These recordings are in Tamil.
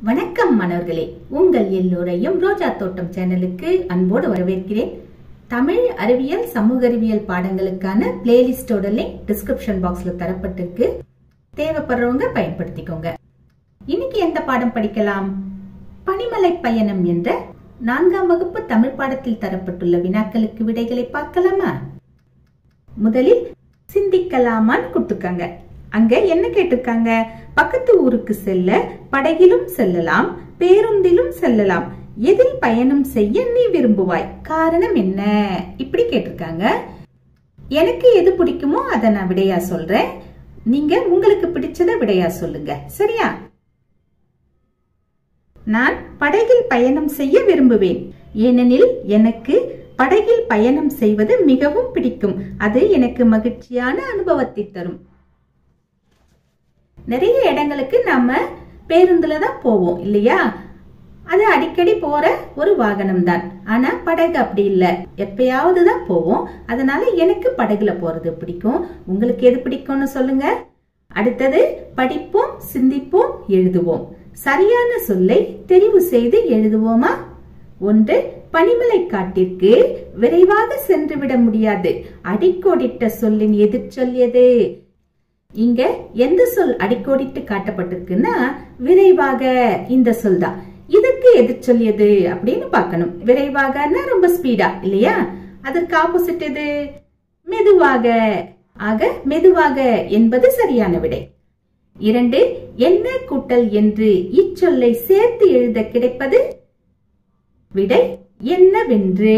வணக்கம் மாணவர்களே உங்கள் எல்லோரையும் ரோஜா தோட்டம் சேனலுக்கு அன்போடு வரவேற்கிறேன் தமிழ் அறிவியல் சமூக அறிவியல் பாடங்களுக்கான பிளேலிஸ்டோட லிங்க் டிஸ்கிரிப்ஷன் பாக்ஸ்ல தரப்பட்டிருக்கு தேவைப்படுறவங்க பயன்படுத்திக்கோங்க இன்னைக்கு எந்த பாடம் படிக்கலாம் பனிமலை பயணம் என்ற நான்காம் வகுப்பு தமிழ் பாடத்தில் தரப்பட்டுள்ள வினாக்களுக்கு விடைகளை பார்க்கலாமா முதலில் சிந்திக்கலாமான்னு கொடுத்துருக்காங்க அங்க என்ன கேட்டிருக்காங்க பக்கத்து ஊருக்கு செல்ல படகிலும் செல்லலாம் பேருந்திலும் செல்லலாம் எதில் பயணம் செய்ய நீ விரும்புவாய் காரணம் என்ன இப்படி கேட்டிருக்காங்க எனக்கு எது பிடிக்குமோ அதை நான் விடையா சொல்றேன் நீங்க உங்களுக்கு பிடிச்சத விடையா சொல்லுங்க சரியா நான் படகில் பயணம் செய்ய விரும்புவேன் ஏனெனில் எனக்கு படகில் பயணம் செய்வது மிகவும் பிடிக்கும் அது எனக்கு மகிழ்ச்சியான அனுபவத்தை தரும் நிறைய இடங்களுக்கு நாம பேருந்துல தான் போவோம் இல்லையா அது அடிக்கடி போற ஒரு வாகனம் தான் ஆனா படகு அப்படி இல்ல எப்பயாவது தான் போவோம் அதனால எனக்கு படகுல போறது பிடிக்கும் உங்களுக்கு எது பிடிக்கும்னு சொல்லுங்க அடுத்தது படிப்போம் சிந்திப்போம் எழுதுவோம் சரியான சொல்லை தெரிவு செய்து எழுதுவோமா ஒன்று பனிமலை காட்டிற்கு விரைவாக சென்று விட முடியாது அடிக்கோடிட்ட சொல்லின் எதிர்ச்சொல் எது இங்க எந்த சொல் அடிக்கோடிட்டு காட்டப்பட்டிருக்குன்னா விரைவாக இந்த சொல் தான் இதுக்கு எதிர்ச்சொல் எது அப்படின்னு பார்க்கணும் விரைவாகன்னா ரொம்ப ஸ்பீடா இல்லையா அதற்கு ஆப்போசிட் எது மெதுவாக ஆக மெதுவாக என்பது சரியான விடை இரண்டு என்ன கூட்டல் என்று இச்சொல்லை சேர்த்து எழுத கிடைப்பது விடை என்னவென்று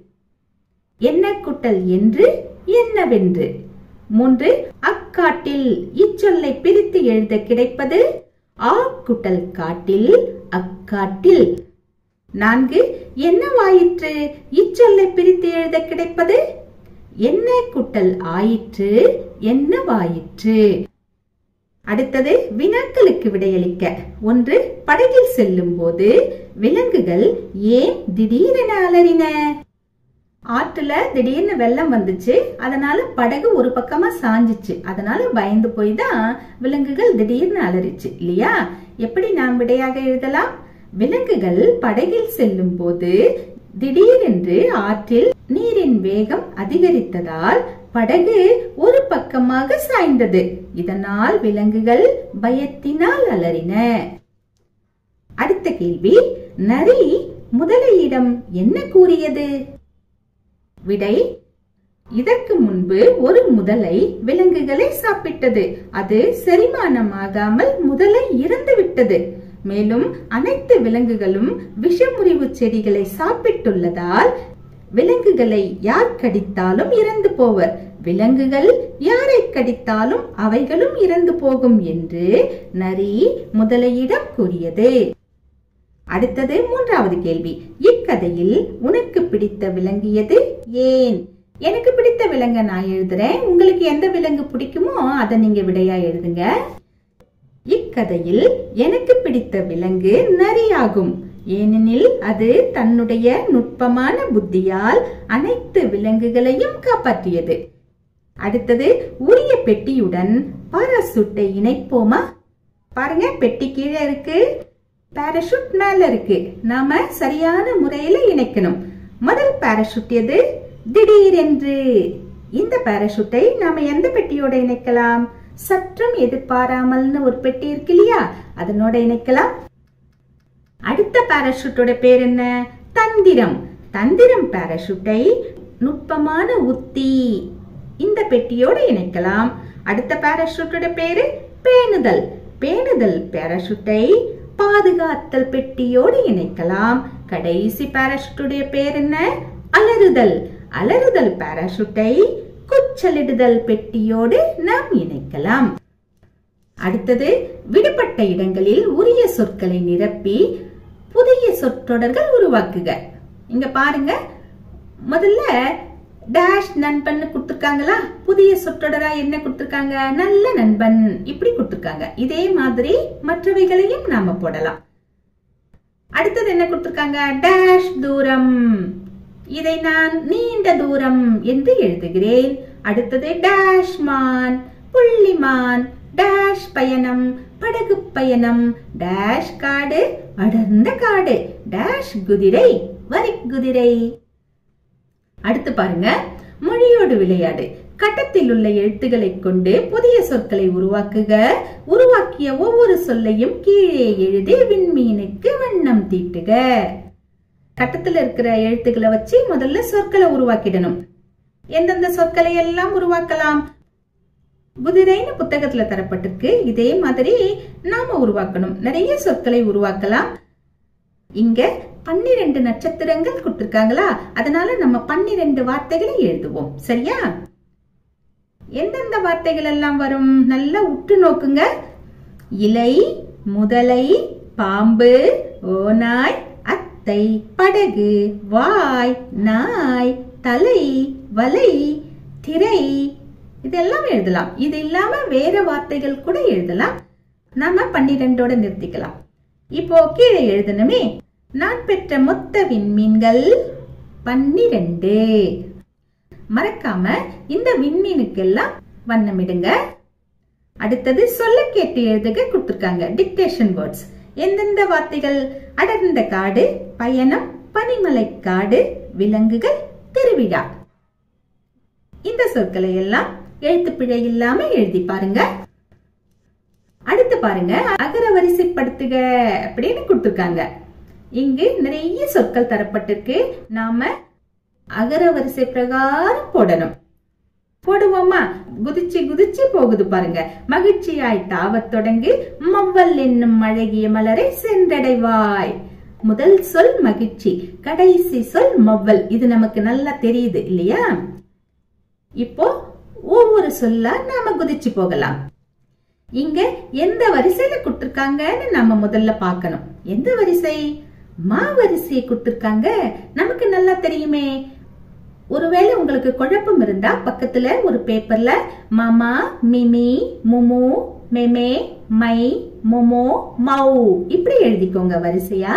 என்ன கூட்டல் என்று என்னவென்று மூன்று அக்காட்டில் இச்சொல்லை பிரித்து எழுத கிடைப்பது ஆ குட்டல் காட்டில் அக்காட்டில் நான்கு என்னவாயிற்று இச்சொல்லை பிரித்து எழுத கிடைப்பது என்ன குட்டல் ஆயிற்று என்னவாயிற்று அடுத்தது வினாக்களுக்கு விடையளிக்க ஒன்று படகில் செல்லும் போது விலங்குகள் ஏன் திடீரென அலறின ஆற்றுல திடீர்னு வெள்ளம் வந்துச்சு அதனால படகு ஒரு பக்கமா சாஞ்சிச்சு அதனால பயந்து போய் தான் விலங்குகள் திடீர்னு அலறிச்சு இல்லையா எப்படி நாம் விடையாக எழுதலாம் விலங்குகள் படகில் செல்லும் போது திடீரென்று ஆற்றில் நீரின் வேகம் அதிகரித்ததால் படகு ஒரு பக்கமாக சாய்ந்தது இதனால் விலங்குகள் பயத்தினால் அலறின அடுத்த கேள்வி நரி முதலையிடம் என்ன கூறியது விடை இதற்கு முன்பு ஒரு முதலை விலங்குகளை சாப்பிட்டது அது செரிமானமாகாமல் முதலை இறந்து விட்டது மேலும் அனைத்து விலங்குகளும் விஷமுறிவு செடிகளை சாப்பிட்டுள்ளதால் விலங்குகளை யார் கடித்தாலும் இறந்து போவர் விலங்குகள் யாரை கடித்தாலும் அவைகளும் இறந்து போகும் என்று நரி முதலையிடம் கூறியது அடுத்தது மூன்றாவது கேள்வி இக்கதையில் உனக்கு பிடித்த விலங்கு எது ஏன் எனக்கு பிடித்த விலங்க நான் எழுதுறேன் உங்களுக்கு எந்த விலங்கு பிடிக்குமோ அதை நீங்க விடையா எழுதுங்க இக்கதையில் எனக்கு பிடித்த விலங்கு நரியாகும் ஏனெனில் அது தன்னுடைய நுட்பமான புத்தியால் அனைத்து விலங்குகளையும் காப்பாற்றியது அடுத்தது உரிய பெட்டியுடன் பாராசூட்டை இணைப்போமா பாருங்க பெட்டி கீழே இருக்கு பாராஷூட் மேல இருக்கு நாம சரியான முறையில இணைக்கணும் முதல் பாராஷூட் எது திடீரென்று இந்த பாராஷூட்டை நாம எந்த பெட்டியோட இணைக்கலாம் சற்றும் எதிர்பாராமல்னு ஒரு பெட்டி இருக்கு இல்லையா அதனோட இணைக்கலாம் அடுத்த பாராஷூட்டோட பேர் என்ன தந்திரம் தந்திரம் பாராஷூட்டை நுட்பமான உத்தி இந்த பெட்டியோட இணைக்கலாம் அடுத்த பாராஷூட்டோட பேரு பேணுதல் பேணுதல் பாராஷூட்டை பாதுகாத்தல் பெட்டியோடு இணைக்கலாம் கடைசி பாராஷூட்டுடைய பேர் என்ன அலறுதல் அலறுதல் பாராஷூட்டை குச்சலிடுதல் பெட்டியோடு நாம் இணைக்கலாம் அடுத்தது விடுபட்ட இடங்களில் உரிய சொற்களை நிரப்பி புதிய சொற்றொடர்கள் உருவாக்குக இங்க பாருங்க முதல்ல டேஷ் நண்பன் கொடுத்துருக்காங்களா புதிய சொற்றொடரா என்ன கொடுத்துருக்காங்க நல்ல நண்பன் இப்படி கொடுத்துருக்காங்க இதே மாதிரி மற்றவைகளையும் நாம போடலாம் அடுத்தது என்ன கொடுத்துருக்காங்க டேஷ் தூரம் இதை நான் நீண்ட தூரம் என்று எழுதுகிறேன் அடுத்தது டேஷ் மான் புள்ளிமான் டேஷ் பயணம் படகு பயணம் டேஷ் காடு அடர்ந்த காடு டேஷ் குதிரை வரி குதிரை அடுத்து பாருங்க மொழியோடு விளையாடு கட்டத்தில் உள்ள எழுத்துக்களை கொண்டு புதிய சொற்களை உருவாக்குக உருவாக்கிய ஒவ்வொரு சொல்லையும் கீழே எழுதி விண்மீனுக்கு வண்ணம் தீட்டுக கட்டத்துல இருக்கிற எழுத்துக்களை வச்சு முதல்ல சொற்களை உருவாக்கிடணும் எந்தெந்த சொற்களை எல்லாம் உருவாக்கலாம் குதிரைன்னு புத்தகத்துல தரப்பட்டிருக்கு இதே மாதிரி நாம உருவாக்கணும் நிறைய சொற்களை உருவாக்கலாம் இங்க பன்னிரண்டு நட்சத்திரங்கள் கொடுத்திருக்காங்களா அதனால நம்ம பன்னிரண்டு வார்த்தைகளை எழுதுவோம் சரியா எந்தெந்த வார்த்தைகள் எல்லாம் வரும் நல்லா உற்று நோக்குங்க இலை முதலை பாம்பு ஓநாய் அத்தை படகு வாய் நாய் தலை வலை திரை இதெல்லாம் எழுதலாம் இது இல்லாம வேற வார்த்தைகள் கூட எழுதலாம் நாம பன்னிரெண்டோட நிறுத்திக்கலாம் இப்போ கீழே எழுதணுமே நான் பெற்ற மொத்த விண்மீன்கள் பன்னிரண்டு மறக்காம இந்த விண்மீனுக்கெல்லாம் வண்ணமிடுங்க அடுத்தது சொல்ல கேட்டு எழுதுக கொடுத்திருக்காங்க டிக்டேஷன் வேர்ட்ஸ் எந்தெந்த வார்த்தைகள் அடர்ந்த காடு பயணம் பனிமலை காடு விலங்குகள் திருவிழா இந்த சொற்களை எல்லாம் எழுத்துப்பிழை இல்லாம எழுதி பாருங்க அடுத்து பாருங்க அகர வரிசைப்படுத்துக அப்படின்னு கொடுத்திருக்காங்க இங்கு நிறைய சொற்கள் தரப்பட்டிருக்கு நாம அகர வரிசை பிரகாரம் போடணும் போடுவோமா குதிச்சு குதிச்சு போகுது பாருங்க மகிழ்ச்சியாய் தாவத் தொடங்கு மவ்வல் என்னும் அழகிய மலரை சென்றடைவாய் முதல் சொல் மகிழ்ச்சி கடைசி சொல் மவ்வல் இது நமக்கு நல்லா தெரியுது இல்லையா இப்போ ஒவ்வொரு சொல்லா நாம குதிச்சு போகலாம் இங்க எந்த வரிசையில கொடுத்திருக்காங்கன்னு நம்ம முதல்ல பார்க்கணும் எந்த வரிசை மா வரிசையை கொடுத்திருக்காங்க நமக்கு நல்லா தெரியுமே ஒருவேளை உங்களுக்கு குழப்பம் இருந்தா பக்கத்துல ஒரு பேப்பர்ல மாமா மிமி முமு மெமே மை மொமோ மௌ இப்படி எழுதிக்கோங்க வரிசையா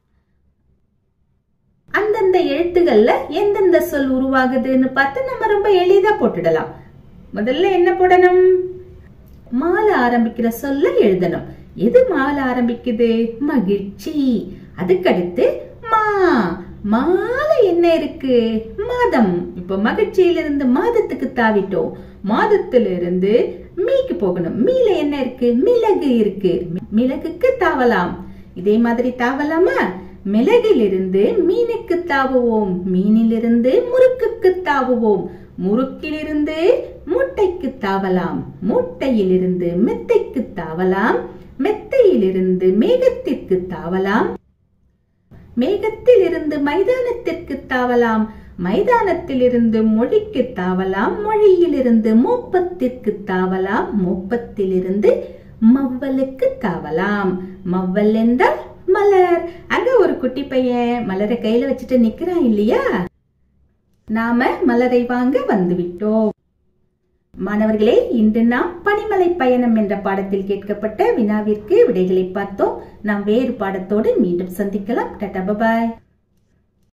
அந்தந்த எழுத்துகள்ல எந்தெந்த சொல் உருவாகுதுன்னு பார்த்து நம்ம ரொம்ப எளிதா போட்டுடலாம் முதல்ல என்ன போடணும் மால ஆரம்பிக்கிற சொல்ல எழுதணும் எது மால ஆரம்பிக்குது மகிழ்ச்சி அதுக்கடுத்து மா மால என்ன இருக்கு மாதம் இப்ப மகிழ்ச்சியிலிருந்து மாதத்துக்கு தாவிட்டோம் மாதத்துல இருந்து மீக்கு போகணும் மீல என்ன இருக்கு மிளகு இருக்கு மிளகுக்கு தாவலாம் இதே மாதிரி தாவலாமா மிளகிலிருந்து மீனுக்கு தாவுவோம் மீனிலிருந்து முறுக்குக்கு தாவுவோம் முறுக்கிலிருந்து மூட்டைக்கு தாவலாம் மூட்டையிலிருந்து மெத்தைக்கு தாவலாம் மெத்தையிலிருந்து மேகத்திற்கு தாவலாம் மேகத்தில் இருந்து மைதானத்திற்கு தாவலாம் மைதானத்திலிருந்து மொழிக்கு தாவலாம் மொழியிலிருந்து மோப்பத்திற்கு தாவலாம் மோப்பத்திலிருந்து மவ்வலுக்கு தாவலாம் மவ்வல் என்றால் மலர் அங்க ஒரு குட்டி பையன் மலரை கையில வச்சுட்டு நிக்கிறான் இல்லையா நாம மலரை வாங்க வந்துவிட்டோம் மாணவர்களே இன்று நாம் பனிமலை பயணம் என்ற பாடத்தில் கேட்கப்பட்ட வினாவிற்கு விடைகளை பார்த்தோம் நாம் வேறு பாடத்தோடு மீண்டும் சந்திக்கலாம் டாடா பபாய்